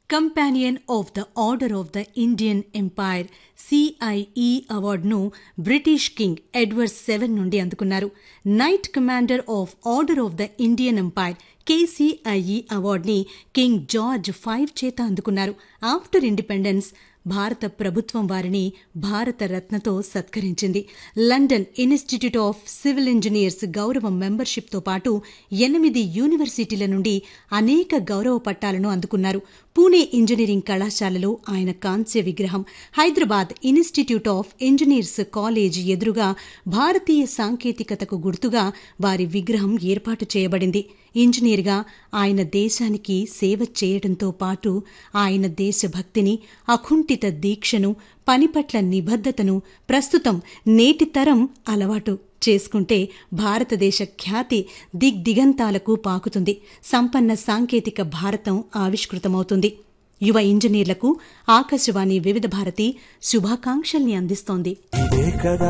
companion of the order of the Indian empire CIE అవార్డును British king Edward seven నుండి అందుకున్నారు knight commander of order of the Indian empire KCIE అవార్డుని king George five చేత అందుకున్నారు after independence భారత ప్రభుత్వం వారిని భారత రత్నతో సత్కరించింది London institute of civil engineers గౌరవ మెంబర్షిప్తో పాటు ఎనిమిది యూనివర్సిటీల నుండి అనేక గౌరవ పట్టాలను అందుకున్నారు పూణే ఇంజనీరింగ్ కళాశాలలో ఆయన కాంస్య విగ్రహం Hyderabad institute of engineers college ఎదురుగా భారతీయ సాంకేతికతకు గుర్తుగా వారి విగ్రహం ఏర్పాటు చేయబడింది ఇంజనీర్గా ఆయన దేశానికి సేవ చేయడంతో పాటు ఆయన దేశభక్తిని అకుంఠిత దీక్షను పని పట్ల నిబద్ధతను ప్రస్తుతం నేటి తరం అలవాటు చేసుకుంటే భారతదేశ ఖ్యాతి దిగ్దిగంతాలకు పాకుతుంది సంపన్న సాంకేతిక భారతం ఆవిష్కృతమవుతుంది యువ ఇంజనీర్లకు ఆకాశవాణి వివిధ భారతి శుభాకాంక్షల్ని అందిస్తోంది